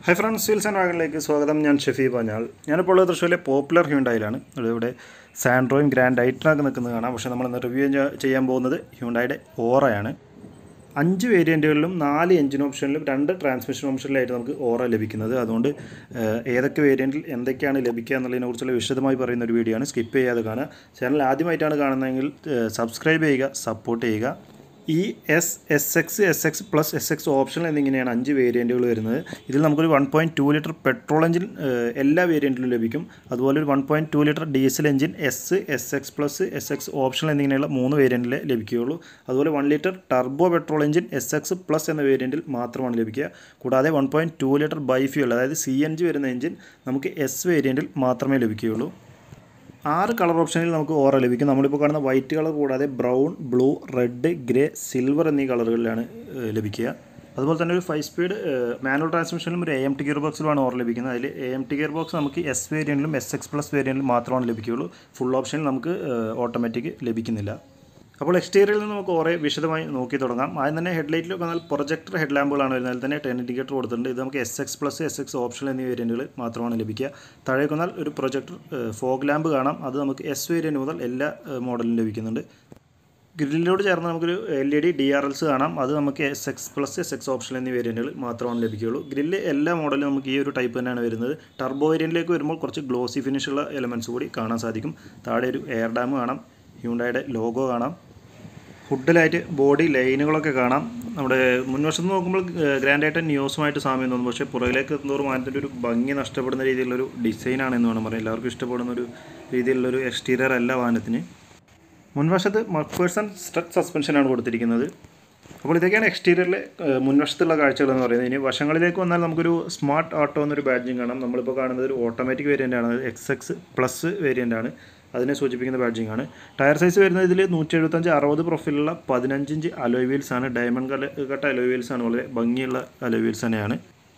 high friends seals and വാഗണിലേക്ക് സ്വാഗതം ഞാൻ ഷെഫി പാഞ്ഞാൾ ഞാനിപ്പോൾ ഉള്ളത് തൃശ്ശൂരിലെ പോപ്പുലർ ഹ്യൂണ്ടായിലാണ് ഇവിടെ സാൻഡ്രോയും ഗ്രാൻഡ് ഐറ്റനൊക്കെ നിൽക്കുന്നത് കാണാം പക്ഷേ നമ്മൾ ഇന്ന് റിവ്യൂ ചെയ്യാൻ പോകുന്നത് ഹ്യൂണ്ടായുടെ ഓറയാണ് അഞ്ച് വേരിയൻറ്റുകളിലും നാല് എഞ്ചിൻ ഓപ്ഷനിലും രണ്ട് ട്രാൻസ്മിഷൻ ഓപ്ഷനിലായിട്ട് നമുക്ക് ഓറ ലഭിക്കുന്നത് അതുകൊണ്ട് ഏഹ്, ഏതൊക്കെ വേരിയൻറ്റിൽ എന്തൊക്കെയാണ് ലഭിക്കുക എന്നുള്ളതിനെക്കുറിച്ചുള്ള വിശദമായി പറയുന്ന ഒരു വീഡിയോ ആണ് സ്കിപ്പ് ചെയ്യാതെ കാണുക ചാനൽ ആദ്യമായിട്ടാണ് കാണുന്നതെങ്കിൽ സബ്സ്ക്രൈബ് ചെയ്യുക സപ്പോർട്ട് ചെയ്യുക ഈ S S X S X plus S X option എന്നിങ്ങനെയാണ് അഞ്ച് വേരിയൻറ്റുകൾ വരുന്നത് ഇതിൽ നമുക്കൊരു one point two litre petrol engine ഏഹ്, എല്ലാ വേരിയൻറ്റിലും ലഭിക്കും അതുപോലെ ഒരു one point two litre diesel engine S S X plus S X option എന്നിങ്ങനെയുള്ള മൂന്ന് വേരിയൻറ്റിലെ ലഭിക്കുകയുള്ളൂ അതുപോലെ one litre turbo petrol engine S X plus എന്ന വേരിയൻറ്റിൽ മാത്രമാണ് ലഭിക്കുക കൂടാതെ one point two litre bifuel അതായത് സി എൻ ജി വരുന്ന എഞ്ചിൻ നമുക്ക് എസ് വേരിയൻറ്റിൽ മാത്രമേ ലഭിക്കുകയുള്ളൂ ആറ് കളർ ഓപ്ഷനിൽ നമുക്ക് ഓറ ലഭിക്കും നമ്മളിപ്പോൾ കാണുന്ന വൈറ്റ് കളർ കൂടാതെ brown blue red grey silver എന്നീ കളറുകളിലാണ് ഏഹ്, ലഭിക്കുക അതുപോലെ തന്നെ ഒരു ഫൈവ് സ്പീഡ് മാനുവൽ ട്രാൻസ്മിഷനിലും ഒരു എ എം ടി ഗിയർ ബോക്സിലുമാണ് ഓറ ലഭിക്കുന്നത് അതിൽ A M T gear box നമുക്ക് എസ് വേരിയൻറ്റിലും എസ് എക്സ് പ്ലസ് വേരിയൻറ്റിലും മാത്രമാണ് ലഭിക്കുകയുള്ളൂ ഫുൾ ഓപ്ഷനിൽ നമുക്ക് ഓട്ടോമാറ്റിക് ലഭിക്കുന്നില്ല അപ്പോൾ എക്സ്റ്റീരിയറിൽ നിന്ന് നമുക്ക് കുറേ വിശദമായി നോക്കി തുടങ്ങാം ആദ്യം തന്നെ ഹെഡ്ലൈറ്റിലൊക്കെ എന്നാൽ പ്രൊജക്ടർ ഹെഡ് ലാമ്പുകളാണ് വരുന്നത് അതിൽ തന്നെ ടെൻ ഇൻഡിക്കേറ്റർ കൊടുത്തിട്ടുണ്ട് ഇത് നമുക്ക് S X plus S X option എന്നീ വേരിയൻറ്റുകൾ മാത്രമാണ് ലഭിക്കുക താഴേക്ക് വന്നാൽ ഒരു പ്രൊജക്ടർ ഫോഗ് ലാമ്പ് കാണാം അത് നമുക്ക് എസ് വേരിയൻറ്റ് മുതൽ എല്ലാ മോഡലിലും ലഭിക്കുന്നുണ്ട് ഗ്രില്ലിനോട് ചേർന്ന് നമുക്കൊരു L E D D R Ls കാണാം അത് നമുക്ക് S X plus S X option എന്നീ വേരിയൻറ്റുകൾ മാത്രമാണ് ലഭിക്കുകയുള്ളൂ ഗ്രില്ല് എല്ലാ മോഡലും നമുക്ക് ഈ ഒരു ടൈപ്പ് തന്നെയാണ് വരുന്നത് ടർബോ വേരിയൻറ്റിലേക്ക് വരുമ്പോൾ കുറച്ച് ഗ്ലോസി ഫിനിഷുള്ള എലമെൻറ്റ്സ് കൂടി കാണാൻ സാധിക്കും താഴെ ഒരു എയർ ഡാം കാണാം ഹ്യൂണ്ടായുടെ ലോഗോ കാണാം ഹുഡിലായിട്ട് ബോഡി ലൈനുകളൊക്കെ കാണാം നമ്മുടെ മുൻവശത്ത് നോക്കുമ്പോൾ ഗ്രാൻഡ് ആയിട്ട് ന്യൂസുമായിട്ട് സാമ്യം തോന്നും പക്ഷേ പുറകിലേക്ക് എത്തുന്നതോറും അതിൻ്റെ ഒരു ഭംഗി നഷ്ടപ്പെടുന്ന രീതിയിലുള്ളൊരു ഡിസൈനാണ് എന്ന് വേണം പറയാം എല്ലാവർക്കും ഇഷ്ടപ്പെടുന്ന ഒരു രീതിയിലുള്ളൊരു എക്സ്റ്റീരിയർ അല്ല വാഹനത്തിന് മുൻവശത്ത് മക്ഫേഴ്സൺ സ്ട്രറ്റ് സസ്പെൻഷനാണ് കൊടുത്തിരിക്കുന്നത് അപ്പോൾ ഇതൊക്കെയാണ് എക്സ്റ്റീരിയറിലെ മുൻവശത്തുള്ള കാഴ്ചകൾ എന്ന് പറയുന്നത് ഇനി വശങ്ങളിലേക്ക് വന്നാൽ നമുക്കൊരു സ്മാർട്ട് ഓട്ടോ എന്നൊരു ബാഡ്ജിങ് കാണാം നമ്മളിപ്പോൾ കാണുന്നത് ഒരു ഓട്ടോമാറ്റിക് വേരിയൻ്റ് ആണ് എക്സ് എക്സ് പ്ലസ് വേരിയൻ്റ് ആണ് അതിനെ സൂചിപ്പിക്കുന്ന ബാഡ്ജിങ് ആണ് ടയർ സൈസ് വരുന്നത് ഇതിൽ നൂറ്റി എഴുപത്തഞ്ച് അറുപത് പ്രൊഫൈലുള്ള പതിനഞ്ച് ഇഞ്ച് അലോയ് വീൽസ് ആണ് ഡയമണ്ട് കല കട്ട അലോയ് വീൽസ് ആണ് വളരെ ഭംഗിയുള്ള അലോയ് വീൽസ് തന്നെയാണ്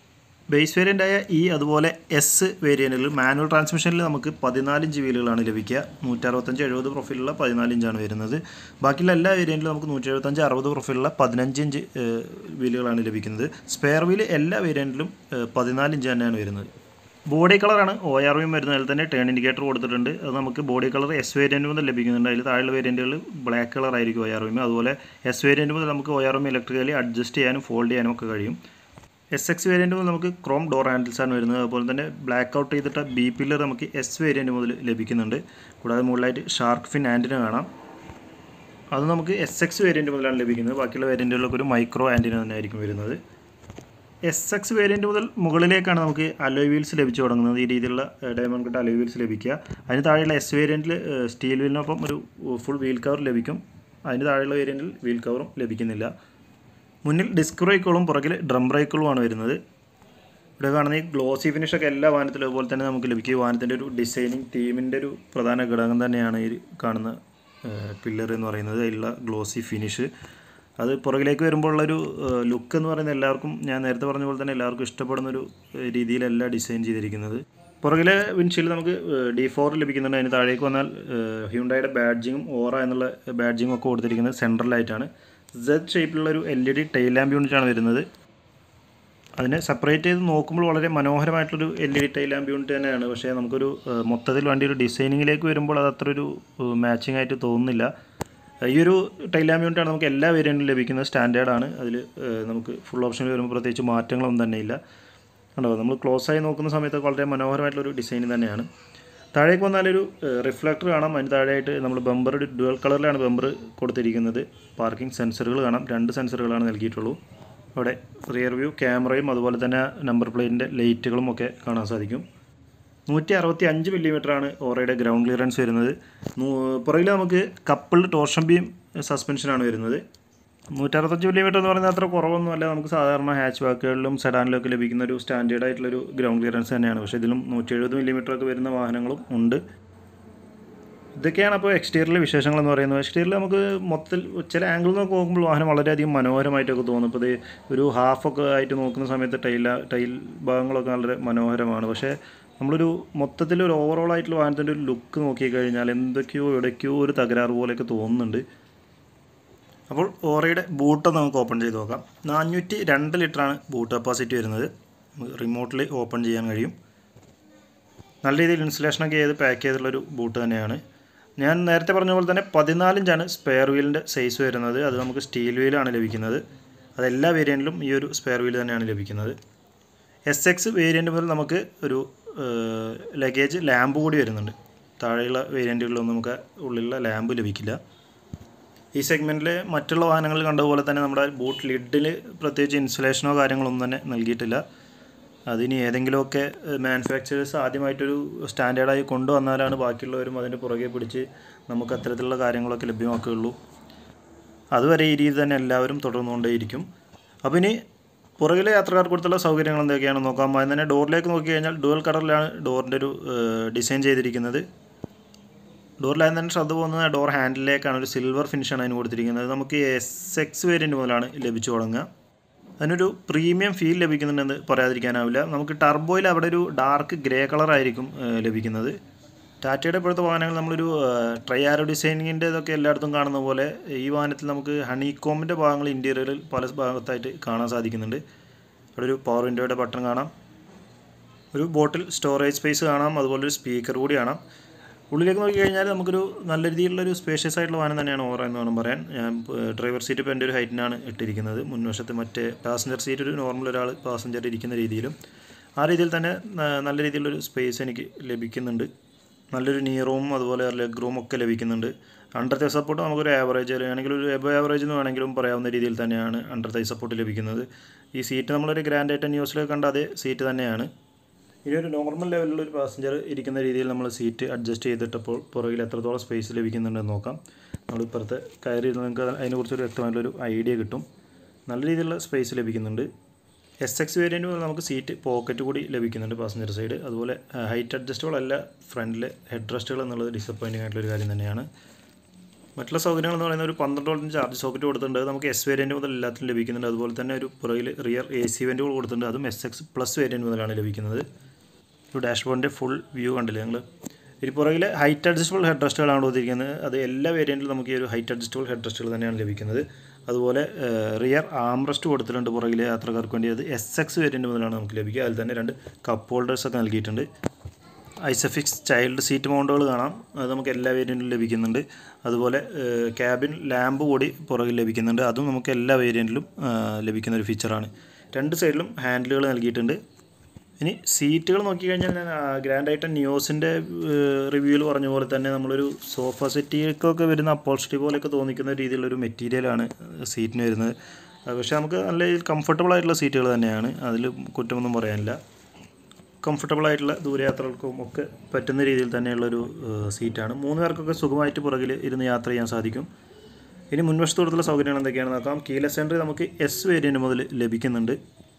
ബേസ് വേരിയൻ്റായ ഈ അതുപോലെ എസ് വേരിയൻറ്റിൽ മാനുവൽ ട്രാൻസ്മിഷനിൽ നമുക്ക് പതിനാല് ഇഞ്ച് വീലുകളാണ് ലഭിക്കുക നൂറ്ററുപത്തഞ്ച് എഴുപത് പ്രൊഫൈലുള്ള പതിനാല് ഇഞ്ചാണ് വരുന്നത് ബാക്കിയുള്ള എല്ലാ വേരിയൻറ്റിലും നമുക്ക് നൂറ്റി എഴുപത്തഞ്ച് അറുപത് പ്രൊഫൈലുള്ള പതിനഞ്ച് ഇഞ്ച് ഏഹ്, വീലുകളാണ് ലഭിക്കുന്നത് സ്പെയർ വീല് എല്ലാ വേരിയൻറ്റിലും ഏഹ്, പതിനാല് ഇഞ്ച് തന്നെയാണ് വരുന്നത് ബോഡി കളറാണ് ഒ ആർ വിയും വരുന്നത് അതിൽ തന്നെ ടേൺ ഇൻഡിക്കേറ്റർ കൊടുത്തിട്ടുണ്ട് അത് നമുക്ക് ബോഡി കളർ എസ് വേരിയൻറ്റ് മുതൽ ലഭിക്കുന്നുണ്ട് അതിൽ താഴെയുള്ള വേരിയൻറ്റുകൾ ബ്ലാക്ക് കളർ ആയിരിക്കും ഒ ആർ വിയും അതുപോലെ എസ് വേരിയൻറ്റ് മുതൽ നമുക്ക് ഒ ആർ വിയും ഇലക്ട്രിക്കലി അഡ്ജസ്റ്റ് ചെയ്യാനും ഫോൾഡ് ചെയ്യാനും ഒക്കെ കഴിയും എസ് എക്സ് വേരിയൻറ്റ് മുതൽ നമുക്ക് ക്രോം ഡോർ ഹാൻഡിൽസ് ആണ് വരുന്നത് അതുപോലെ തന്നെ ബ്ലാക്ക് ഔട്ട് ചെയ്തിട്ട ബി പില്ലർ നമുക്ക് എസ് വേരിയൻറ്റ് മുതൽ ലഭിക്കുന്നുണ്ട് കൂടാതെ മുകളിലായിട്ട് ഷാർക്ക് ഫിൻ ആൻറ്റിന കാണാം അത് നമുക്ക് എസ് എക്സ് വേരിയൻറ്റ് മുതലാണ് ലഭിക്കുന്നത് ബാക്കിയുള്ള വേരിയൻറ്റുകളിലൊക്കെ ഒരു മൈക്രോ ആൻറ്റിന തന്നെ ആയിരിക്കും വരുന്നത് എസ് എക്സ് വേരിയൻറ്റ് മുതൽ മുകളിലേക്കാണ് നമുക്ക് അലോയ് വീൽസ് ലഭിച്ചു തുടങ്ങുന്നത് ഈ രീതിയിലുള്ള ഡയമണ്ട് കട്ട് അലോയ് വീൽസ് ലഭിക്കുക അതിന് താഴെയുള്ള എസ് വേരിയൻറ്റിൽ സ്റ്റീൽ വീലിനൊപ്പം ഒരു ഫുൾ വീൽ കവർ ലഭിക്കും അതിന് താഴെയുള്ള വേരിയൻറ്റിൽ വീൽ കവറും ലഭിക്കുന്നില്ല മുന്നിൽ ഡിസ്ക് ബ്രേക്കുകളും പുറകിൽ ഡ്രം ബ്രേക്കുകളുമാണ് വരുന്നത് ഇവിടെ കാണുന്ന ഈ ഗ്ലോസി ഫിനിഷൊക്കെ എല്ലാ വാഹനത്തിലും അതുപോലെ തന്നെ നമുക്ക് ലഭിക്കും ഈ വാഹനത്തിൻ്റെ ഒരു ഡിസൈനിങ് തീമിൻ്റെ ഒരു പ്രധാന ഘടകം തന്നെയാണ് ഈ കാണുന്ന പില്ലർ എന്ന് പറയുന്നത് അതിലുള്ള ഗ്ലോസി ഫിനിഷ് അത് പുറകിലേക്ക് വരുമ്പോഴുള്ളൊരു ലുക്ക് എന്ന് പറയുന്നത് എല്ലാവർക്കും ഞാൻ നേരത്തെ പറഞ്ഞ പോലെ തന്നെ എല്ലാവർക്കും ഇഷ്ടപ്പെടുന്ന ഒരു ഏഹ്, രീതിയിലല്ല ഡിസൈൻ ചെയ്തിരിക്കുന്നത് പുറകിലെ വിൻഷീൽഡ് നമുക്ക് ഡി ഫോർ ലഭിക്കുന്നുണ്ട് അതിന് താഴേക്ക് വന്നാൽ ഹ്യൂണ്ടായുടെ ബാഡ്ജിങ്ങും ഓറ എന്നുള്ള ബാഡ്ജിങ്ങും ഒക്കെ കൊടുത്തിരിക്കുന്നത് സെൻട്രലായിട്ടാണ് സെഡ് ഷേപ്പിലുള്ള ഒരു L E D tail lamp യൂണിറ്റാണ് വരുന്നത് അതിനെ സെപ്പറേറ്റ് ചെയ്ത് നോക്കുമ്പോൾ വളരെ മനോഹരമായിട്ടുള്ളൊരു L E D tail lamp unit തന്നെയാണ് പക്ഷേ നമുക്കൊരു ഏഹ്, മൊത്തത്തിൽ വണ്ടി ഒരു ഡിസൈനിങ്ങിലേക്ക് വരുമ്പോൾ അത് അത്ര ഒരു മാച്ചിങ് ആയിട്ട് തോന്നുന്നില്ല ഈ ഒരു ടൈൽ ലാമ്പ് യൂണിറ്റാണ് നമുക്ക് എല്ലാ വേരിയൻറ്റിലും ലഭിക്കുന്നത് സ്റ്റാൻഡേർഡാണ് അതിൽ നമുക്ക് ഫുൾ ഓപ്ഷനിൽ വരുമ്പോൾ പ്രത്യേകിച്ച് മാറ്റങ്ങളൊന്നും തന്നെ ഇല്ല കണ്ടോ നമ്മൾ ക്ലോസ് ആയി നോക്കുന്ന സമയത്ത് വളരെ മനോഹരമായിട്ടുള്ളൊരു ഡിസൈൻ തന്നെയാണ് താഴേക്ക് വന്നാലൊരു റിഫ്ലക്ടർ കാണാം അതിന് താഴെയായിട്ട് നമ്മൾ ബമ്പർ ഒരു ഡുവൽ കളറിലാണ് ബമ്പർ കൊടുത്തിരിക്കുന്നത് പാർക്കിംഗ് സെൻസറുകൾ കാണാം രണ്ട് സെൻസറുകളാണ് നൽകിയിട്ടുള്ളൂ അവിടെ റിയർ വ്യൂ ക്യാമറയും അതുപോലെ തന്നെ നമ്പർ പ്ലേറ്റിൻ്റെ ലൈറ്റുകളും ഒക്കെ കാണാൻ സാധിക്കും നൂറ്റി അറുപത്തി അഞ്ച് മില്ലിമീറ്ററാണ് ഓറയുടെ ഗ്രൗണ്ട് ക്ലിയറൻസ് വരുന്നത് നൂ- പുറകിൽ നമുക്ക് കപ്പിൾഡ് ടോർഷൻ ബീം സസ്പെൻഷനാണ് വരുന്നത് നൂറ്ററുപത്തഞ്ച് മില്ലിമീറ്റർ എന്ന് പറയുന്നത് അത്ര കുറവൊന്നുമല്ല നമുക്ക് സാധാരണ ഹാച്ച് ബാക്കുകളിലും സെഡാനിലും ഒക്കെ ലഭിക്കുന്ന ഒരു സ്റ്റാൻഡേർഡ് ആയിട്ടുള്ളൊരു ഗ്രൗണ്ട് ക്ലിയറൻസ് തന്നെയാണ് പക്ഷേ ഇതിലും നൂറ്റി എഴുപത് മില്ലിമീറ്റർ ഒക്കെ വരുന്ന വാഹനങ്ങളും ഉണ്ട് ഇതൊക്കെയാണ് അപ്പോൾ എക്സ്റ്റീരിയറിലെ വിശേഷങ്ങൾ എന്ന് പറയുന്നത് എക്സ്റ്റീരിയറിൽ നമുക്ക് മൊത്തത്തിൽ ചില ആംഗിളിൽ നിന്ന് നോക്കുമ്പോൾ വാഹനം വളരെയധികം മനോഹരമായിട്ടൊക്കെ തോന്നും ഇപ്പോൾ ഇത് ഒരു ഹാഫൊക്കെ ആയിട്ട് നോക്കുന്ന സമയത്ത് ടൈല ടൈൽ ഭാഗങ്ങളൊക്കെ വളരെ മനോഹരമാണ് പക്ഷേ നമ്മളൊരു മൊത്തത്തിൽ ഒരു ഓവറോൾ ആയിട്ടുള്ള വാഹനത്തിൻ്റെ ഒരു ലുക്ക് നോക്കിക്കഴിഞ്ഞാൽ എന്തൊക്കെയോ എവിടേക്കോ ഒരു തകരാറ് പോലെയൊക്കെ തോന്നുന്നുണ്ട് അപ്പോൾ ഓറയുടെ ബൂട്ട് നമുക്ക് ഓപ്പൺ ചെയ്ത് നോക്കാം നാനൂറ്റി രണ്ട് ലിറ്ററാണ് ബൂട്ട് കപ്പാസിറ്റി വരുന്നത് റിമോട്ടിൽ ഓപ്പൺ ചെയ്യാൻ കഴിയും നല്ല രീതിയിൽ ഇൻസുലേഷനൊക്കെ ചെയ്ത് പാക്ക് ചെയ്തിട്ടുള്ളൊരു ബൂട്ട് തന്നെയാണ് ഞാൻ നേരത്തെ പറഞ്ഞ പോലെ തന്നെ പതിനാലിഞ്ചാണ് സ്പെയർ വീലിൻ്റെ സൈസ് വരുന്നത് അത് നമുക്ക് സ്റ്റീൽ വീലാണ് ലഭിക്കുന്നത് അത് എല്ലാ വേരിയൻറ്റിലും ഈ ഒരു സ്പെയർ വീൽ തന്നെയാണ് ലഭിക്കുന്നത് എസ് എക്സ് വേരിയൻ്റ് മുതൽ നമുക്ക് ഒരു ലഗേജ് ലാമ്പ് കൂടി വരുന്നുണ്ട് താഴെയുള്ള വേരിയൻറ്റുകളിലൊന്നും നമുക്ക് ഉള്ളിലുള്ള ലാമ്പ് ലഭിക്കില്ല ഈ സെഗ്മെൻറ്റിൽ മറ്റുള്ള വാഹനങ്ങൾ കണ്ടതുപോലെ തന്നെ നമ്മുടെ ബൂട്ട് ലിഡിൽ പ്രത്യേകിച്ച് ഇൻസുലേഷനോ കാര്യങ്ങളൊന്നും തന്നെ നൽകിയിട്ടില്ല അതിനി ഏതെങ്കിലുമൊക്കെ മാനുഫാക്ചറേഴ്സ് ആദ്യമായിട്ടൊരു സ്റ്റാൻഡേർഡായി കൊണ്ടുവന്നാലാണ് ബാക്കിയുള്ളവരും അതിൻ്റെ പുറകെ പിടിച്ച് നമുക്ക് അത്തരത്തിലുള്ള കാര്യങ്ങളൊക്കെ ലഭ്യമാക്കുകയുള്ളൂ അതുവരെ ഈ രീതി തന്നെ എല്ലാവരും തുടർന്നുകൊണ്ടേയിരിക്കും അപ്പോൾ ഇനി പുറകിലെ യാത്രക്കാർക്ക് കൊടുത്തുള്ള സൗകര്യങ്ങൾ എന്തൊക്കെയാണെന്ന് നോക്കാം അതിന് തന്നെ ഡോറിലേക്ക് നോക്കി കഴിഞ്ഞാൽ ഡുവൽ കളറിലാണ് ഡോറിൻ്റെ ഒരു ഡിസൈൻ ചെയ്തിരിക്കുന്നത് ഡോറിലായി തന്നെ ശ്രദ്ധ പോകുന്നത് ഡോർ ഹാൻഡിലേക്കാണ് ഒരു സിൽവർ ഫിനിഷാണ് അതിന് കൊടുത്തിരിക്കുന്നത് നമുക്ക് എസ് എക്സ് വേരിയൻറ്റ് മുതലാണ് ലഭിച്ചു തുടങ്ങുക അതിനൊരു പ്രീമിയം ഫീൽ ലഭിക്കുന്നുണ്ടെന്ന് പറയാതിരിക്കാനാവില്ല നമുക്ക് ടർബോയിൽ അവിടെ ഒരു ഡാർക്ക് ഗ്രേ കളറായിരിക്കും ലഭിക്കുന്നത് ടാറ്റയുടെ ഇപ്പോഴത്തെ വാഹനങ്ങൾ നമ്മളൊരു ട്രയാരോ ഡിസൈനിങ്ങിൻ്റെ ഇതൊക്കെ എല്ലായിടത്തും കാണുന്ന പോലെ ഈ വാഹനത്തിൽ നമുക്ക് ഹണികോമിൻ്റെ ഭാഗങ്ങൾ ഇൻറ്റീരിയറിൽ പല ഭാഗത്തായിട്ട് കാണാൻ സാധിക്കുന്നുണ്ട് അവിടെ ഒരു പവർ വിൻഡോയുടെ ബട്ടൺ കാണാം ഒരു ബോട്ടിൽ സ്റ്റോറേജ് സ്പേസ് കാണാം അതുപോലെ ഒരു സ്പീക്കർ കൂടി കാണാം ഉള്ളിലേക്ക് നോക്കി കഴിഞ്ഞാൽ നമുക്കൊരു നല്ല രീതിയിലുള്ളൊരു സ്പേഷ്യസ് ആയിട്ടുള്ള വാഹനം തന്നെയാണ് ഓറ എന്ന് വേണം പറയാൻ ഞാൻ ഡ്രൈവർ സീറ്റ് ഇപ്പോൾ എൻ്റെ ഒരു ഹൈറ്റിനാണ് ഇട്ടിരിക്കുന്നത് മുൻവശത്ത് മറ്റേ പാസഞ്ചർ സീറ്റ് ഒരു നോർമൽ ഒരാൾ പാസഞ്ചർ ഇരിക്കുന്ന രീതിയിലും ആ രീതിയിൽ തന്നെ നല്ല രീതിയിലുള്ളൊരു സ്പേസ് എനിക്ക് ലഭിക്കുന്നുണ്ട് നല്ലൊരു നീ റൂം അതുപോലെ ലെഗ് റൂം ഒക്കെ ലഭിക്കുന്നുണ്ട് അണ്ടർ തൈ സപ്പോർട്ട് നമുക്കൊരു ആവറേജ് അല്ലെങ്കിൽ ഒരു എബോ ആവറേജ് എന്ന് വേണമെങ്കിലും പറയാവുന്ന രീതിയിൽ തന്നെയാണ് അണ്ടർ തൈ സപ്പോർട്ട് ലഭിക്കുന്നത് ഈ സീറ്റ് നമ്മളൊരു ഗ്രാൻഡ് ആയിട്ട് ന്യൂസിൽ കണ്ട അതേ സീറ്റ് തന്നെയാണ് ഇനി ഒരു നോർമൽ ലെവലിലുള്ള ഒരു പാസഞ്ചർ ഇരിക്കുന്ന രീതിയിൽ നമ്മൾ സീറ്റ് അഡ്ജസ്റ്റ് ചെയ്തിട്ടപ്പോൾ പുറകിൽ എത്രത്തോളം സ്പേസ് ലഭിക്കുന്നുണ്ടെന്ന് നോക്കാം നമ്മൾ ഇപ്പുറത്തെ കയറി നിങ്ങൾക്ക് അതിനെക്കുറിച്ചൊരു വ്യക്തമായിട്ടുള്ളൊരു ഐഡിയ കിട്ടും നല്ല രീതിയിലുള്ള സ്പേസ് ലഭിക്കുന്നുണ്ട് എസ് എക്സ് വേരിയൻറ്റ് മുതൽ നമുക്ക് സീറ്റ് പോക്കറ്റ് കൂടി ലഭിക്കുന്നുണ്ട് പാസഞ്ചർ സൈഡ് അതുപോലെ ഹൈറ്റ് അഡ്ജസ്റ്റബിൾ അല്ല ഫ്രണ്ടിലെ ഹെഡ് റെസ്റ്റുകൾ എന്നുള്ളത് ഡിസപ്പോയിൻറ്റിംഗ് ആയിട്ടുള്ളൊരു കാര്യം തന്നെയാണ് മറ്റുള്ള സൗകര്യങ്ങൾ എന്ന് പറയുന്നത് ഒരു പന്ത്രണ്ട് വോൾട്ടിന് ചാർജ് സോക്കറ്റ് കൊടുത്തിട്ടുണ്ട് നമുക്ക് എസ് വേരിയൻറ്റ് മുതൽ എല്ലാത്തിലും ലഭിക്കുന്നുണ്ട് അതുപോലെ തന്നെ ഒരു പുറകിൽ റിയർ എ സി വെൻറ്റുകൾ കൊടുത്തിട്ടുണ്ട് അതും എസ് എക്സ് പ്ലസ് വേരിയൻറ്റ് മുതലാണ് ലഭിക്കുന്നത് ഒരു ഡാഷ്ബോർഡിൻ്റെ ഫുൾ വ്യൂ കണ്ടില്ലേ ഞങ്ങൾ ഇനി പുറകിൽ ഹൈറ്റ് അഡ്ജസ്റ്റബിൾ ഹെഡ് റെസ്റ്റുകളാണ് കൊടുത്തിരിക്കുന്നത് അത് എല്ലാ വേരിയൻറ്റിലും നമുക്ക് ഈ ഒരു ഹൈറ്റ് അഡ്ജസ്റ്റബിൾ ഹെഡ് റെസ്റ്റുകൾ തന്നെയാണ് ലഭിക്കുന്നത് അതുപോലെ റിയർ ആംറസ്റ്റ് കൊടുത്തിട്ടുണ്ട് പുറകിലെ യാത്രക്കാർക്ക് വേണ്ടി അത് എസ് എക്സ് വേരിയൻറ്റ് മുതലാണ് നമുക്ക് ലഭിക്കുക അതിൽ തന്നെ രണ്ട് കപ്പ് ഹോൾഡേഴ്സ് ഒക്കെ നൽകിയിട്ടുണ്ട് ഐസഫിക്സ് ചൈൽഡ് സീറ്റ് മൗണ്ടുകൾ കാണാം അത് നമുക്ക് എല്ലാ വേരിയൻറ്റിലും ലഭിക്കുന്നുണ്ട് അതുപോലെ ക്യാബിൻ ലാമ്പ് കൂടി പുറകിൽ ലഭിക്കുന്നുണ്ട് അതും നമുക്ക് എല്ലാ വേരിയൻറ്റിലും ലഭിക്കുന്ന ഒരു ഫീച്ചറാണ് രണ്ട് സൈഡിലും ഹാൻഡിലുകൾ നൽകിയിട്ടുണ്ട് ഇനി സീറ്റുകൾ നോക്കിക്കഴിഞ്ഞാൽ ഞാൻ ഗ്രാൻഡ് ഐറ്റം ന്യൂസിൻ്റെ റിവ്യൂവിൽ പറഞ്ഞ പോലെ തന്നെ നമ്മളൊരു സോഫ സെറ്റിക്കൊക്കെ വരുന്ന അപ്പോൾസ്റ്റി പോലെയൊക്കെ തോന്നിക്കുന്ന രീതിയിലുള്ളൊരു മെറ്റീരിയലാണ് സീറ്റിന് വരുന്നത് പക്ഷേ നമുക്ക് നല്ല രീതിയിൽ കംഫർട്ടബിൾ ആയിട്ടുള്ള സീറ്റുകൾ തന്നെയാണ് അതിൽ കുറ്റമൊന്നും പറയാനില്ല കംഫർട്ടബിൾ ആയിട്ടുള്ള ദൂരയാത്രകൾക്കും ഒക്കെ പറ്റുന്ന രീതിയിൽ തന്നെയുള്ളൊരു സീറ്റാണ് മൂന്ന് പേർക്കൊക്കെ സുഖമായിട്ട് പുറകിൽ ഇരുന്ന് യാത്ര ചെയ്യാൻ സാധിക്കും ഇനി മുൻവശത്തോടത്തുള്ള സൗകര്യങ്ങൾ എന്തൊക്കെയാണെന്ന് നോക്കാം കീലസ് എൻട്രി നമുക്ക് എസ് വേരിയൻറ്റ് മുതൽ ലഭിക്കുന്നുണ്ട്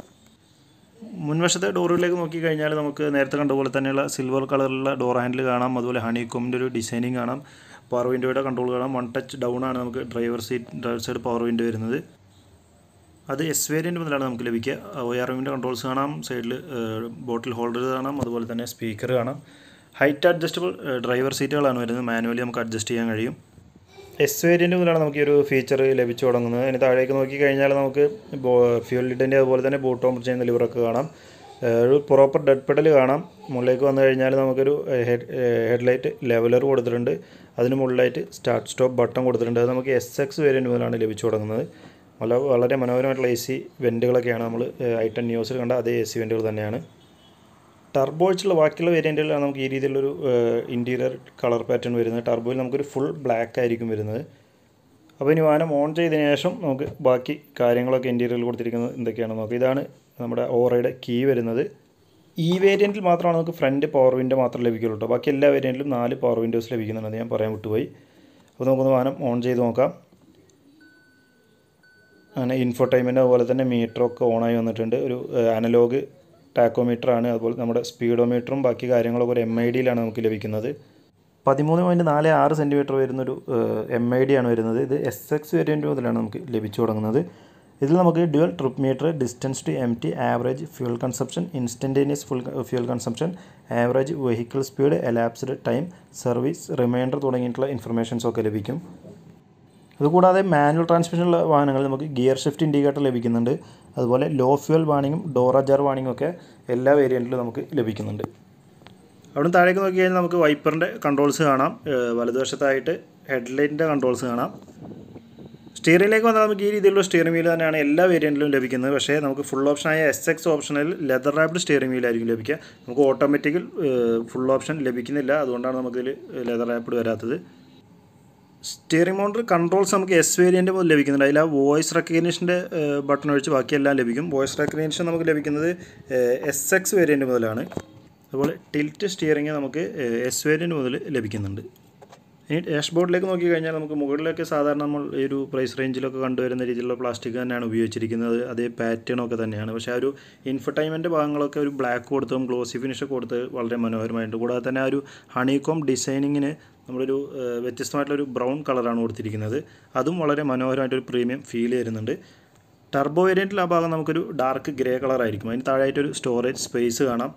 മുൻവശത്തെ ഡോറുകളിലേക്ക് നോക്കിക്കഴിഞ്ഞാൽ നമുക്ക് നേരത്തെ കണ്ട പോലെ തന്നെയുള്ള സിൽവർ കളറിലുള്ള ഡോർ ഹാൻഡിൽ കാണാം അതുപോലെ ഹണികോമിൻ്റെ ഒരു ഡിസൈനിങ് കാണാം പവർ വിൻഡോയുടെ കൺട്രോൾ കാണാം വൺ ടച്ച് ഡൗൺ ആണ് നമുക്ക് driver seat driver side power window വരുന്നത് അത് എസ് വേരിയൻറ്റ് മുതലാണ് നമുക്ക് ലഭിക്കുക ഒ ആർ എമ്മിൻ്റെ കൺട്രോൾസ് കാണാം സൈഡിൽ ബോട്ടിൽ ഹോൾഡർ കാണാം അതുപോലെ തന്നെ സ്പീക്കർ കാണാം ഹൈറ്റ് അഡ്ജസ്റ്റബിൾ ഡ്രൈവർ സീറ്റുകളാണ് വരുന്നത് മാനുവലി നമുക്ക് അഡ്ജസ്റ്റ് ചെയ്യാൻ കഴിയും എസ് വേരിയൻറ്റ് മുതലാണ് നമുക്ക് ഈ ഒരു ഫീച്ചർ ലഭിച്ചു തുടങ്ങുന്നത് അതിന് താഴേക്ക് നോക്കി കഴിഞ്ഞാൽ നമുക്ക് ഫ്യൂൽ ലിഡിൻ്റെ അതുപോലെ തന്നെ ബോട്ടോം ചെയ്യുന്ന ലിവറൊക്കെ കാണാം ഒരു പ്രോപ്പർ ഡെഡ് പെഡൽ കാണാം മുകളിലേക്ക് വന്നു കഴിഞ്ഞാൽ നമുക്കൊരു ഹെഡ് ഹെഡ്ലൈറ്റ് ലെവലർ കൊടുത്തിട്ടുണ്ട് അതിന് മുകളിലായിട്ട് സ്റ്റാർട്ട് സ്റ്റോപ്പ് ബട്ടൺ കൊടുത്തിട്ടുണ്ട് അത് നമുക്ക് എസ് എക്സ് വേരിയൻറ്റ് മുതലാണ് ലഭിച്ചു തുടങ്ങുന്നത് വളരെ വളരെ മനോഹരമായിട്ടുള്ള എ സി വെൻറ്റുകളൊക്കെയാണ് നമ്മൾ ഐറ്റൻ ന്യൂസിൽ കണ്ട അതേ എ സി വെൻറ്റുകൾ തന്നെയാണ് ടർബോയിച്ചുള്ള ബാക്കിയുള്ള വേരിയൻറ്റുകളാണ് നമുക്ക് ഈ രീതിയിലുള്ളൊരു ഇൻറ്റീരിയർ കളർ പാറ്റേൺ വരുന്നത് ടർബോയിൽ നമുക്കൊരു ഫുൾ ബ്ലാക്ക് ആയിരിക്കും വരുന്നത് അപ്പോൾ ഇനി വാഹനം ഓൺ ചെയ്തതിന് ശേഷം നമുക്ക് ബാക്കി കാര്യങ്ങളൊക്കെ ഇൻറ്റീരിയറിൽ കൊടുത്തിരിക്കുന്നത് എന്തൊക്കെയാണെന്ന് നോക്കാം ഇതാണ് നമ്മുടെ ഓറയുടെ കീ വരുന്നത് ഈ വേരിയൻറ്റിൽ മാത്രമാണ് നമുക്ക് ഫ്രണ്ട് പവർ വിൻഡോ മാത്രം ലഭിക്കുള്ളൂ കേട്ടോ ബാക്കി എല്ലാ വേരിയൻറ്റിലും നാല് പവർ വിൻഡോസ് ലഭിക്കുന്നുണ്ടെന്ന് ഞാൻ പറയാൻ വിട്ടുപോയി അപ്പോൾ നമുക്കൊന്ന് വാഹനം ഓൺ ചെയ്ത് നോക്കാം അങ്ങനെ ഇൻഫോടൈൻമെൻറ്റ് അതുപോലെ തന്നെ മീറ്ററൊക്കെ ഓണായി വന്നിട്ടുണ്ട് ഒരു അനലോഗ് ടാക്കോമീറ്ററാണ് അതുപോലെ നമ്മുടെ സ്പീഡോമീറ്ററും ബാക്കി കാര്യങ്ങളൊക്കെ ഒരു എം ഐ ഡിയിലാണ് നമുക്ക് ലഭിക്കുന്നത് പതിമൂന്ന് പോയിൻറ്റ് നാല് ആറ് സെൻറ്റിമീറ്റർ വരുന്നൊരു എം ഐ ഡി ആണ് വരുന്നത് ഇത് എസ് എക്സ് വേരിയൻറ്റ് മുതലാണ് നമുക്ക് ലഭിച്ചു തുടങ്ങുന്നത് ഇതിൽ നമുക്ക് dual trip meter distance to empty average fuel consumption instantaneous full fuel consumption average vehicle speed elapsed time service reminder തുടങ്ങിയിട്ടുള്ള ഇൻഫർമേഷൻസ് ഒക്കെ ലഭിക്കും അതുകൂടാതെ മാനുവൽ ട്രാൻസ്മിഷനുള്ള വാഹനങ്ങൾ നമുക്ക് ഗിയർ ഷിഫ്റ്റ് ഇൻഡിക്കേറ്റർ ലഭിക്കുന്നുണ്ട് അതുപോലെ ലോ ഫ്യൂൽ വാണിങ്ങും ഡോറജാർ വാണിങ്ങും ഒക്കെ എല്ലാ വേരിയൻറ്റിലും നമുക്ക് ലഭിക്കുന്നുണ്ട് അവിടെ താഴേക്ക് നോക്കി കഴിഞ്ഞാൽ നമുക്ക് വൈപ്പറിൻ്റെ കൺട്രോൾസ് കാണാം ഏഹ് വലതുവശത്തായിട്ട് ഹെഡ്ലൈറ്റിൻ്റെ കൺട്രോൾസ് കാണാം സ്റ്റിയറിംഗിലേക്ക് വന്നാൽ നമുക്ക് ഈ രീതിയിലുള്ള സ്റ്റിയറിംഗ് വീൽ തന്നെയാണ് എല്ലാ വേരിയൻറ്റിലും ലഭിക്കുന്നത് പക്ഷേ നമുക്ക് ഫുൾ ഓപ്ഷനായ എസ് എക്സ് ഓപ്ഷനിൽ ലെതർ റാപ്ഡ് സ്റ്റിയറിംഗ് വീലായിരിക്കും ലഭിക്കുക നമുക്ക് ഓട്ടോമാറ്റിക്കൽ ഫുൾ ഓപ്ഷൻ ലഭിക്കുന്നില്ല അതുകൊണ്ടാണ് നമുക്കിതിൽ ലെതർ റാപ്ഡ് വരാത്തത് സ്റ്റിയറിംഗ് മൗണ്ടർ കൺട്രോൾസ് നമുക്ക് എസ് വേരിയൻ്റ് മുതൽ ലഭിക്കുന്നുണ്ട് അതിൽ ആ വോയിസ് റെക്കഗ്നീഷൻ്റെ ബട്ടൺ ഒഴിച്ച് ബാക്കിയെല്ലാം ലഭിക്കും വോയിസ് റെക്കഗ്നീഷൻ നമുക്ക് ലഭിക്കുന്നത് എസ് എക്സ് വേരിയൻ്റ് മുതലാണ് അതുപോലെ ടിൽറ്റ് സ്റ്റിയറിംഗ് നമുക്ക് എസ് വേരിയൻ്റ് മുതൽ ലഭിക്കുന്നുണ്ട് ഇനി ഡാഷ് ബോർഡിലേക്ക് നോക്കി കഴിഞ്ഞാൽ നമുക്ക് മുകളിലേക്ക് സാധാരണ നമ്മൾ ഈ ഒരു പ്രൈസ് റേഞ്ചിലൊക്കെ കണ്ടുവരുന്ന രീതിയിലുള്ള പ്ലാസ്റ്റിക് തന്നെയാണ് ഉപയോഗിച്ചിരിക്കുന്നത് അതേ പാറ്റേൺ ഒക്കെ തന്നെയാണ് പക്ഷേ ആ ഒരു ഇൻഫർടൈൻമെൻറ്റ് ഭാഗങ്ങളൊക്കെ ഒരു ബ്ലാക്ക് കൊടുത്തും ഗ്ലോസി ഫിനിഷ് കൊടുത്ത് വളരെ മനോഹരമായിട്ടുണ്ട് കൂടാതെ തന്നെ ആ ഒരു ഹണികോം ഡിസൈനിങ്ങിന് നമ്മളൊരു ഏഹ്, വ്യത്യസ്തമായിട്ടുള്ളൊരു ബ്രൗൺ കളറാണ് കൊടുത്തിരിക്കുന്നത് അതും വളരെ മനോഹരമായിട്ടൊരു പ്രീമിയം ഫീൽ വരുന്നുണ്ട് ടർബോ വേരിയൻറ്റിൽ ആ ഭാഗം നമുക്കൊരു ഡാർക്ക് ഗ്രേ കളറായിരിക്കും അതിന് താഴെയായിട്ടൊരു സ്റ്റോറേജ് സ്പേസ് കാണാം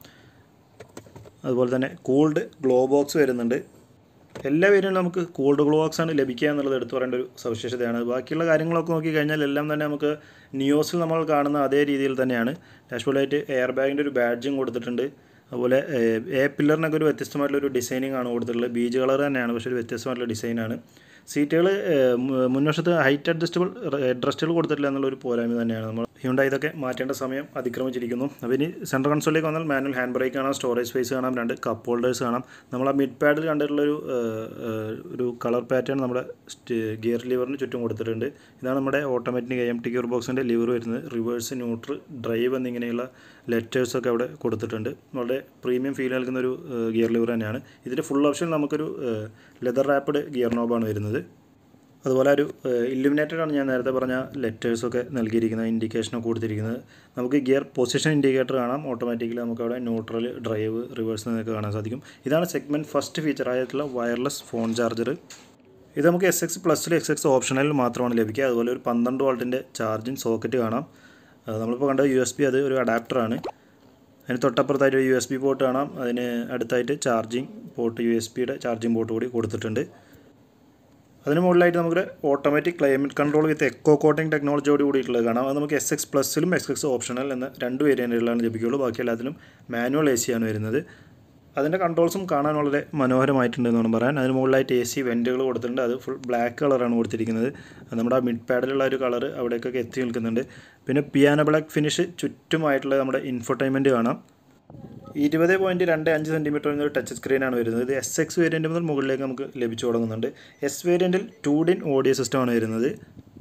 അതുപോലെ തന്നെ കൂൾഡ് ഗ്ലോ ബോക്സ് വരുന്നുണ്ട് എല്ലാ വേരിയൻറ്റിലും നമുക്ക് കൂൾഡ് ഗ്ലോ ബോക്സ് ആണ് ലഭിക്കുക എന്നുള്ളത് എടുത്തു പറയേണ്ട ഒരു സവിശേഷതയാണ് ബാക്കിയുള്ള കാര്യങ്ങളൊക്കെ നോക്കി കഴിഞ്ഞാൽ എല്ലാം തന്നെ നമുക്ക് ന്യൂസിൽ നമ്മൾ കാണുന്ന അതേ രീതിയിൽ തന്നെയാണ് ഡാഷ്ബോർഡായിട്ട് എയർ ബാഗിൻ്റെ ഒരു ബാഡ്ജും കൊടുത്തിട്ടുണ്ട് അതുപോലെ എ പില്ലറിനൊക്കെ ഒരു വ്യത്യസ്തമായിട്ടുള്ള ഒരു ഡിസൈനിങ് ആണ് കൊടുത്തിട്ടുള്ളത് ബീച്ച് കളർ തന്നെയാണ് പക്ഷേ ഒരു വ്യത്യസ്തമായിട്ടുള്ള ഡിസൈനാണ് സീറ്റുകൾ മുൻവശത്ത് ഹൈറ്റ് അഡ്ജസ്റ്റബിൾ ഹെഡ് കൊടുത്തിട്ടില്ല എന്നുള്ള ഒരു പോരായ്മ തന്നെയാണ് നമ്മൾ ഹ്യുണ്ട ഇതൊക്കെ മാറ്റേണ്ട സമയം അതിക്രമിച്ചിരിക്കുന്നു അപ്പോൾ ഇനി സെൻട്രൽ കൺസോളിലേക്ക് വന്നാൽ മാനുവൽ ഹാൻഡ് ബ്രേക്ക് കാണാം സ്റ്റോറേജ് സ്പേസ് കാണാം രണ്ട് കപ്പ് ഹോൾഡേഴ്സ് കാണാം നമ്മൾ ആ മിഡ് പാഡിൽ കണ്ടിട്ടുള്ളൊരു ഏഹ്, ഏഹ്, ഒരു കളർ പാറ്റേൺ നമ്മുടെ ഗിയർ ലിവറിന് ചുറ്റും കൊടുത്തിട്ടുണ്ട് ഇതാണ് നമ്മുടെ ഓട്ടോമാറ്റിക് എം ടി ഗിയർ ബോക്സിൻ്റെ ലിവർ വരുന്നത് റിവേഴ്സ് ന്യൂട്രൽ ഡ്രൈവ് എന്നിങ്ങനെയുള്ള ലെറ്റേഴ്സൊക്കെ അവിടെ കൊടുത്തിട്ടുണ്ട് വളരെ പ്രീമിയം ഫീൽ നൽകുന്ന ഒരു ഗിയർ ലിവർ തന്നെയാണ് ഇതിൻ്റെ ഫുൾ ഓപ്ഷൻ നമുക്കൊരു ലെതർ റാപ്പിഡ് ഗിയർ നോബാണ് വരുന്നത് അതുപോലെ ഒരു ഇല്ലുമിനേറ്റഡ് ആണ് ഞാൻ നേരത്തെ പറഞ്ഞ ലെറ്റേഴ്സൊക്കെ നൽകിയിരിക്കുന്നത് ഇൻഡിക്കേഷനൊക്കെ കൊടുത്തിരിക്കുന്നത് നമുക്ക് ഗിയർ പൊസിഷൻ ഇൻഡിക്കേറ്റർ കാണാം ഓട്ടോമാറ്റിക്കലി നമുക്ക് അവിടെ ന്യൂട്രൽ ഡ്രൈവ് റിവേഴ്സ് എന്നൊക്കെ കാണാൻ സാധിക്കും ഇതാണ് സെഗ്മെൻറ്റ് ഫസ്റ്റ് ഫീച്ചർ ആയിട്ടുള്ള വയർലെസ് ഫോൺ ചാർജർ ഇത് നമുക്ക് എസ് എക്സ് പ്ലസ്സിൽ എക്സ് എക്സ് ഓപ്ഷനിൽ മാത്രമാണ് ലഭിക്കുക അതുപോലെ ഒരു പന്ത്രണ്ട് വോൾട്ടിൻ്റെ ചാർജിങ് സോക്കറ്റ് കാണാം അത് നമ്മളിപ്പോൾ കണ്ട യു എസ് ബി അത് ഒരു അഡാപ്റ്ററാണ് അതിന് തൊട്ടപ്പുറത്തായിട്ട് യു എസ് ബി പോർട്ട് കാണാം അതിന് അടുത്തായിട്ട് ചാർജിങ് പോർട്ട് യു എസ് ബിയുടെ ചാർജിങ് പോർട്ട് കൂടി കൊടുത്തിട്ടുണ്ട് അതിന് മുകളിലായിട്ട് നമുക്ക് automatic climate control with eco coating ടെക്നോളജിയോട് കൂടിയിട്ടുള്ളത് കാണാം അത് നമുക്ക് എസ് എക്സ് പ്ലസ്സിലും എക്സ് എക്സ് ഓപ്ഷണൽ എന്ന രണ്ട് വേരിയൻറ്റുകളിലാണ് ലഭിക്കുകയുള്ളൂ ബാക്കി എല്ലാത്തിലും മാനുവൽ എ സി ആണ് വരുന്നത് അതിൻ്റെ കൺട്രോൾസും കാണാൻ വളരെ മനോഹരമായിട്ടുണ്ട് എന്ന് വേണം പറയാൻ അതിന് മുകളിലായിട്ട് എ സി വെൻറ്റുകൾ കൊടുത്തിട്ടുണ്ട് അത് ഫുൾ ബ്ലാക്ക് കളറാണ് കൊടുത്തിരിക്കുന്നത് അത് നമ്മുടെ മിഡ് പാഡിലുള്ള ഒരു കളർ അവിടേക്കൊക്കെ എത്തി നിൽക്കുന്നുണ്ട് പിന്നെ പിയാനോ ബ്ലാക്ക് ഫിനിഷ് ചുറ്റുമായിട്ടുള്ള നമ്മുടെ ഇൻഫർടൈൻമെൻറ്റ് കാണാം ഇരുപത് പോയിൻറ്റ് രണ്ട് അഞ്ച് സെൻറ്റിമീറ്റർ എന്നൊരു ടച്ച് സ്ക്രീനാണ് വരുന്നത് ഇത് എസ് എക്സ് വേരിയൻറ്റ് മുതൽ മുകളിലേക്ക് നമുക്ക് ലഭിച്ചു തുടങ്ങുന്നുണ്ട് എസ് വേരിയൻറ്റിൽ ടു ഡിൻ ഓഡിയോ സിസ്റ്റമാണ് വരുന്നത്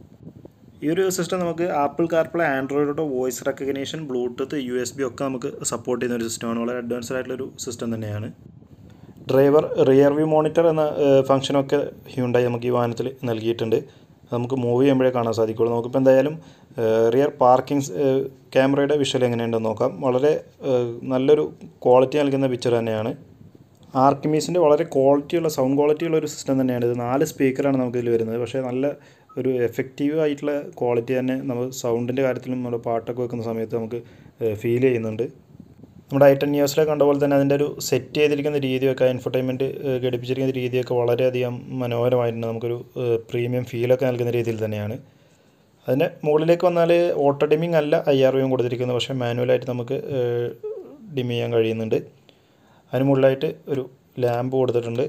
ഈ ഒരു സിസ്റ്റം നമുക്ക് ആപ്പിൾ കാർപ്ലേ ആൻഡ്രോയിഡോ voice recognition Bluetooth U S B ഒക്കെ നമുക്ക് സപ്പോർട്ട് ചെയ്യുന്ന ഒരു സിസ്റ്റമാണ് വളരെ അഡ്വാൻസ്ഡ് ആയിട്ടുള്ളൊരു സിസ്റ്റം തന്നെയാണ് ഡ്രൈവർ റിയർ വ്യൂ മോണിറ്റർ എന്ന ഫംഗ്ഷനൊക്കെ ഹ്യുണ്ടായി നമുക്ക് ഈ വാഹനത്തിൽ നൽകിയിട്ടുണ്ട് അത് നമുക്ക് മൂവ് ചെയ്യുമ്പോഴേ കാണാൻ സാധിക്കുള്ളൂ നമുക്കിപ്പോൾ എന്തായാലും റിയർ പാർക്കിംഗ് ക്യാമറയുടെ വിഷ്വൽ എങ്ങനെയുണ്ടെന്ന് നോക്കാം വളരെ ഏഹ്, നല്ലൊരു ക്വാളിറ്റി നൽകുന്ന പിക്ചർ തന്നെയാണ് ആർക്കിമീസിൻ്റെ വളരെ ക്വാളിറ്റിയുള്ള സൗണ്ട് ക്വാളിറ്റിയുള്ള ഒരു സിസ്റ്റം തന്നെയാണ് ഇത് നാല് സ്പീക്കറാണ് നമുക്കിതിൽ വരുന്നത് പക്ഷേ നല്ല ഒരു എഫക്റ്റീവ് ആയിട്ടുള്ള ക്വാളിറ്റി തന്നെ നമ്മൾ സൗണ്ടിൻ്റെ കാര്യത്തിലും നമ്മുടെ പാട്ടൊക്കെ വെക്കുന്ന സമയത്ത് നമുക്ക് ഫീൽ ചെയ്യുന്നുണ്ട് നമ്മുടെ ഐ ടെൻ ഇയേഴ്സിലെ കണ്ട പോലെ തന്നെ അതിൻ്റെ ഒരു സെറ്റ് ചെയ്തിരിക്കുന്ന രീതിയൊക്കെ ഇൻഫർടൈൻമെൻറ്റ് ഘടിപ്പിച്ചിരിക്കുന്ന രീതിയൊക്കെ വളരെയധികം മനോഹരമായിട്ടുണ്ട് നമുക്കൊരു പ്രീമിയം ഫീലൊക്കെ നൽകുന്ന രീതിയിൽ തന്നെയാണ് അതിൻ്റെ മുകളിലേക്ക് വന്നാൽ ഓട്ടോ ഡിമ്മിങ് അല്ല ഐ ആർ വിയും കൊടുത്തിരിക്കുന്നത് പക്ഷേ മാനുവലായിട്ട് നമുക്ക് ഡിം ചെയ്യാൻ കഴിയുന്നുണ്ട് അതിന് മുകളിലായിട്ട് ഒരു ലാമ്പ് കൊടുത്തിട്ടുണ്ട്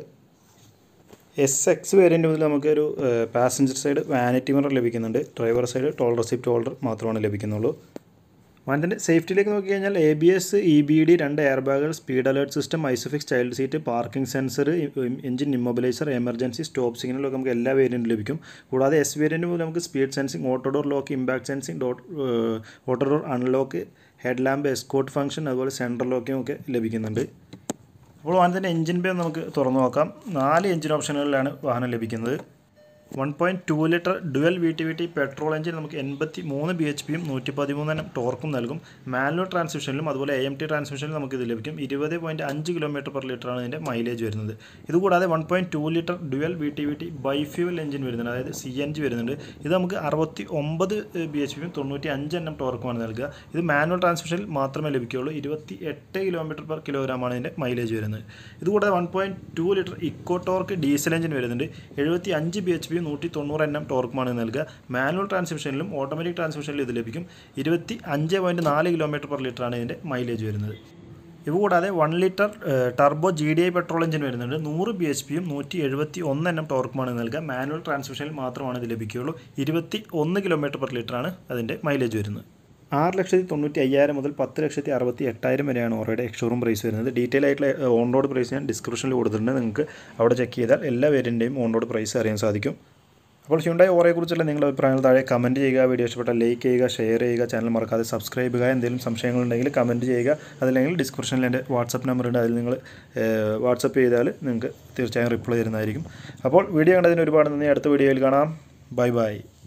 എസ് എക്സ് വേരിയൻ്റ് മുതൽ നമുക്ക് ഒരു പാസഞ്ചർ സൈഡ് വാനിറ്റി മിറർ ലഭിക്കുന്നുണ്ട് driver side toll receipt holder മാത്രമാണ് ലഭിക്കുന്നുള്ളൂ വാഹനത്തിൻ്റെ സേഫ്റ്റിയിലേക്ക് നോക്കി കഴിഞ്ഞാൽ A B S E B D രണ്ട് എയർ ബാഗുകൾ speed alert system ISOFIX child seat parking sensor engine immobiliser emergency stop സിഗ്നലൊക്കെ നമുക്ക് എല്ലാ വേരിയൻറ്റും ലഭിക്കും കൂടാതെ എസ് വേരിയൻറ്റ് മുതൽ നമുക്ക് speed sensing auto door lock impact sensing dot auto door unlock head lamp escort function അതുപോലെ സെൻട്രൽ ലോക്കിംഗ് ഒക്കെ ലഭിക്കുന്നുണ്ട് അപ്പോൾ വാഹനത്തിൻ്റെ എഞ്ചിൻ ബേ നമുക്ക് തുറന്നു നോക്കാം നാല് എഞ്ചിൻ ഓപ്ഷനുകളിലാണ് വാഹനം ലഭിക്കുന്നത് one point two litre dual V T V T petrol engine നമുക്ക് എൺപത്തി മൂന്ന് ബി എച്ച് പിയും നൂറ്റി പതിമൂന്നെണ്ണം ടോർക്കും നൽകും മാനുവൽ ട്രാൻസ്മിഷനിലും അതുപോലെ എ എം ടി ട്രാൻസ്മിഷനിലും നമുക്ക് ഇത് ലഭിക്കും ഇരുപത് പോയിൻറ്റ് അഞ്ച് കിലോമീറ്റർ പെർ ലിറ്ററാണ് ഇതിൻ്റെ മൈലേജ് വരുന്നത് ഇതുകൂടാതെ one point two litre dual V T V T bifuel engine വരുന്നുണ്ട് അതായത് സി എൻ ജി വരുന്നുണ്ട് ഇത് നമുക്ക് അറുപത്തി ഒമ്പത് ബി എച്ച് പിയും തൊണ്ണൂറ്റി അഞ്ച് എണ്ണം ടോർക്കുമാണ് നൽകുക ഇത് മാനുവൽ ട്രാൻസ്മിഷനിൽ മാത്രമേ ലഭിക്കുകയുള്ളൂ ഇരുപത്തി എട്ട് കിലോമീറ്റർ പെർ കിലോഗ്രാമാണ് ഇതിൻ്റെ മൈലേജ് വരുന്നത് ഇതുകൂടാതെ one point two litre eco torque diesel engine വരുന്നുണ്ട് എഴുപത്തി അഞ്ച് ബി എച്ച് പിയും പിയും നൂറ്റി തൊണ്ണൂറ് എൻ എം ടോർക്കുമാണ് നൽകുക മാനുവൽ ട്രാൻസ്മിഷനിലും ഓട്ടോമാറ്റിക് ട്രാൻസ്മിഷനിലും ഇത് ലഭിക്കും ഇരുപത്തി അഞ്ച് പോയിൻറ്റ് നാല് കിലോമീറ്റർ പെർ ലിറ്ററാണ് ഇതിൻ്റെ മൈലേജ് വരുന്നത് ഇവ കൂടാതെ one litre turbo G D I petrol engine വരുന്നുണ്ട് നൂറ് ബി എച്ച് പിയും നൂറ്റി എഴുപത്തി ഒന്ന് എണ്ണം ടോർക്കുമാണ് നൽകുക മാനുവൽ ട്രാൻസ്മിഷനിൽ മാത്രമാണ് ഇത് ലഭിക്കുകയുള്ളൂ ഇരുപത്തി ഒന്ന് കിലോമീറ്റർ പെർ ലിറ്ററാണ് അതിൻ്റെ മൈലേജ് വരുന്നത് ആറ് ലക്ഷത്തി തൊണ്ണൂറ്റി അയ്യായിരം മുതൽ പത്ത് ലക്ഷത്തി അറുപത്തി എട്ടായിരം വരെയാണ് ഓറയുടെ എക്സ്ഷോറൂം പ്രൈസ് വരുന്നത് ഡീറ്റെയിൽ ആയിട്ടുള്ള ഓൺ റോഡ് പ്രൈസ് ഞാൻ ഡിസ്ക്രിപ്ഷനിൽ കൊടുത്തിട്ടുണ്ട് നിങ്ങൾക്ക് അവിടെ ചെക്ക് ചെയ്താൽ എല്ലാ വേരിയൻ്റെയും ഓൺ റോഡ് പ്രൈസ് അറിയാൻ സാധിക്കും അപ്പോൾ ഹ്യുണ്ടായി ഓറയെക്കുറിച്ചുള്ള നിങ്ങളുടെ അഭിപ്രായങ്ങൾ താഴെ കമൻറ്റ് ചെയ്യുക വീഡിയോ ഇഷ്ടപ്പെട്ടാൽ ലൈക്ക് ചെയ്യുക ഷെയർ ചെയ്യുക ചാനൽ മറക്കാതെ സബ്സ്ക്രൈബ് ചെയ്യുക എന്തെങ്കിലും സംശയങ്ങളുണ്ടെങ്കിൽ കമൻറ്റ് ചെയ്യുക അതല്ലെങ്കിൽ ഡിസ്ക്രിപ്ഷനിൽ എൻ്റെ വാട്സപ്പ് നമ്പർ ഉണ്ട് അതിൽ നിങ്ങൾ വാട്സപ്പ് ചെയ്താൽ നിങ്ങൾക്ക് തീർച്ചയായും റിപ്ലൈ തരുന്നതായിരിക്കും അപ്പോൾ വീഡിയോ കണ്ടതിന് ഒരുപാട് നന്ദി അടുത്ത വീഡിയോയിൽ കാണാം ബൈ ബൈ